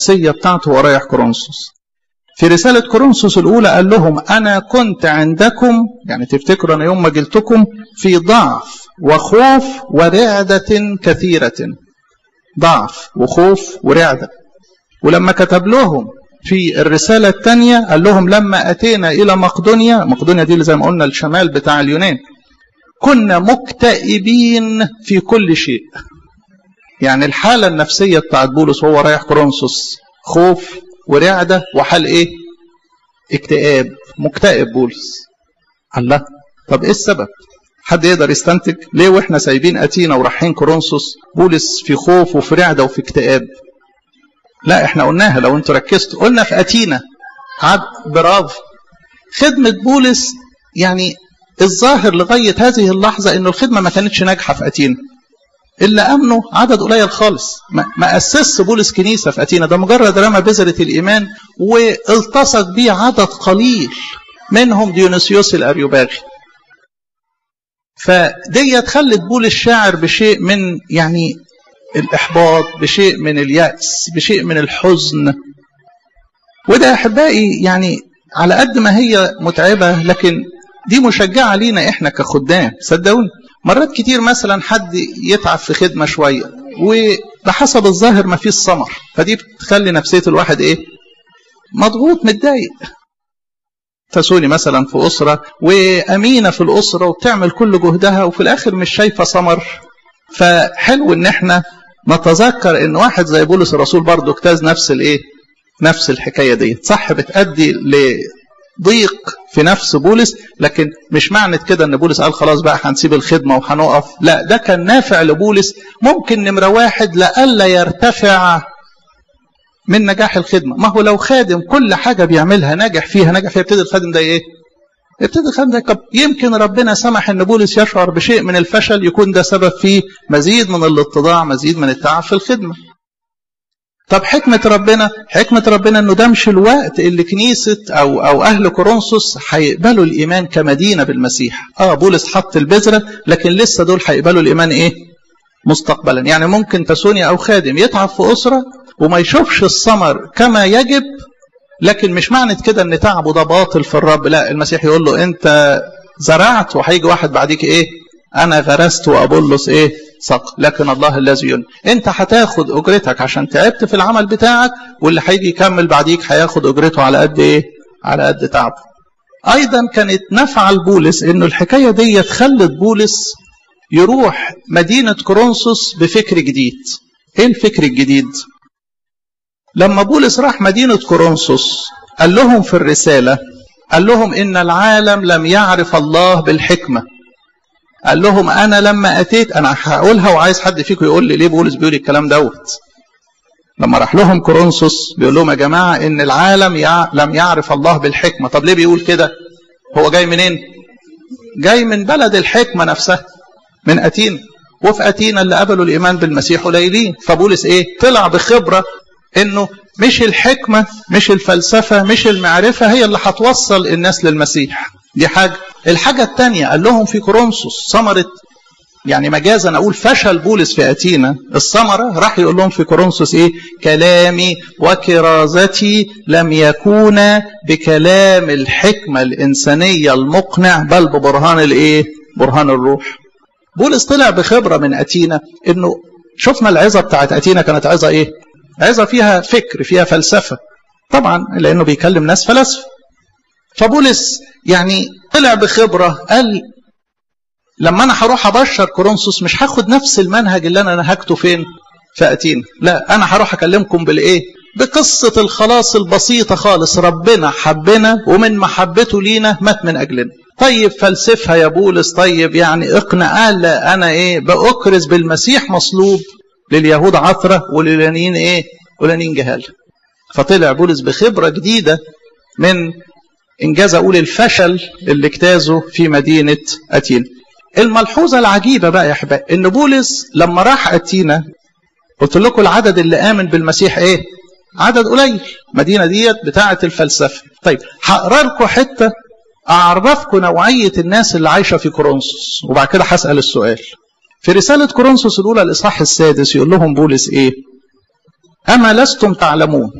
النفسية بتاعته ورايح كورنثوس في رسالة كورنثوس الأولى قال لهم أنا كنت عندكم يعني تفتكروا أنا يوم ما جلتكم في ضعف وخوف ورعدة كثيرة ضعف وخوف ورعدة ولما كتب لهم في الرسالة الثانية قال لهم لما أتينا إلى مقدونيا مقدونيا دي اللي زي ما قلنا الشمال بتاع اليونان كنا مكتئبين في كل شيء يعني الحالة النفسية بتاعت بولس وهو رايح كورنثوس خوف ورعدة وحال ايه اكتئاب مكتئب بولس الله طب ايه السبب حد يقدر يستنتج ليه واحنا سايبين اتينا ورايحين كورنثوس بولس في خوف وفي رعدة وفي اكتئاب لا احنا قلناها لو انتوا ركزتوا قلنا في اتينا عد برافو خدمة بولس يعني الظاهر لغاية هذه اللحظة انه الخدمة ما كانتش ناجحة في اتينا اللي امنوا عدد قليل خالص ما اسس بولس كنيسه في اتينا ده مجرد رمى بذره الايمان والتصق بيه عدد قليل منهم ديونيسيوس الاريوباغي فديت خلت بولس شاعر بشيء من يعني الاحباط بشيء من الياس بشيء من الحزن وده يا احبائي يعني على قد ما هي متعبه لكن دي مشجعه لينا احنا كخدام صدقوني مرات كتير مثلا حد يتعب في خدمة شوية وبحسب الظاهر ما فيش ثمر فدي بتخلي نفسية الواحد ايه مضغوط متضايق تسوني مثلا في أسرة وأمينة في الأسرة وبتعمل كل جهدها وفي الآخر مش شايفة ثمر فحلو إن احنا نتذكر إن واحد زي بولس الرسول برضه اجتاز نفس الإيه؟ نفس الحكاية دي صح بتأدي ضيق في نفس بولس لكن مش معنى كده ان بولس قال خلاص بقى هنسيب الخدمه وهنقف لا ده كان نافع لبولس ممكن نمره واحد لئلا يرتفع من نجاح الخدمه ما هو لو خادم كل حاجه بيعملها ناجح فيها ناجح فيها ابتدي الخادم ده ايه؟ ابتدي الخادم ده يمكن ربنا سمح ان بولس يشعر بشيء من الفشل يكون ده سبب في مزيد من الاتضاع مزيد من التعب في الخدمه طب حكمة ربنا حكمة ربنا انه ده مش الوقت اللي كنيسة او او اهل كورنثوس هيقبلوا الايمان كمدينة بالمسيح اه بولس حط البذرة لكن لسه دول هيقبلوا الايمان ايه مستقبلا يعني ممكن تسوني او خادم يتعب في اسرة وما يشوفش الثمر كما يجب لكن مش معنى كده ان تعبه ده باطل في الرب لا المسيح يقول له انت زرعت وهيجي واحد بعديك ايه انا غرست وابولس ايه سق لكن الله الذي ين انت هتاخد اجرتك عشان تعبت في العمل بتاعك واللي هيجي يكمل بعديك هياخد اجرته على قد ايه على قد تعبه ايضا كانت نفع لبولس انه الحكايه دي خلت بولس يروح مدينه كورنثوس بفكر جديد ايه الفكر الجديد لما بولس راح مدينه كورنثوس قال لهم في الرساله قال لهم ان العالم لم يعرف الله بالحكمه قال لهم انا لما اتيت انا هقولها وعايز حد فيكم يقول لي ليه بولس بيقول الكلام دوت لما راح لهم كورنثوس بيقول لهم يا جماعه ان العالم يع... لم يعرف الله بالحكمه طب ليه بيقول كده هو جاي منين جاي من بلد الحكمه نفسها من اتينا وفي اتينا اللي قبلوا الايمان بالمسيح قليلين فبولس ايه طلع بخبره انه مش الحكمه مش الفلسفه مش المعرفه هي اللي هتوصل الناس للمسيح دي حاجه الحاجه الثانيه قال لهم في كورنثوس ثمره يعني مجازا اقول فشل بولس في اتينا الثمره راح يقول لهم في كورنثوس ايه كلامي وكرازتي لم يكون بكلام الحكمه الانسانيه المقنع بل ببرهان الايه برهان الروح بولس طلع بخبره من اتينا انه شفنا العظه بتاعت اتينا كانت عظه ايه عظه فيها فكر فيها فلسفه طبعا لانه بيكلم ناس فلاسفه فبولس يعني طلع بخبره قال لما انا هروح ابشر كورنثوس مش هاخد نفس المنهج اللي انا نهجته فين في اتينا لا انا هروح اكلمكم بالايه بقصه الخلاص البسيطه خالص ربنا حبنا ومن محبته لينا مات من اجلنا طيب فلسفها يا بولس طيب يعني اقنع قال لا انا ايه باكرز بالمسيح مصلوب لليهود عثره ولليانين ايه وليانين جهال فطلع بولس بخبره جديده من انجاز اقول الفشل اللي اجتازه في مدينه اتينا الملحوظه العجيبه بقى يا احبائي ان بولس لما راح اتينا قلت لكم العدد اللي امن بالمسيح ايه عدد قليل المدينه ديت بتاعه الفلسفه طيب هقرا لكم حته اعرفكم نوعيه الناس اللي عايشه في كورنثوس وبعد كده هسال السؤال في رساله كورنثوس الاولى الاصحاح السادس يقول لهم بولس ايه أما لستم تعلمون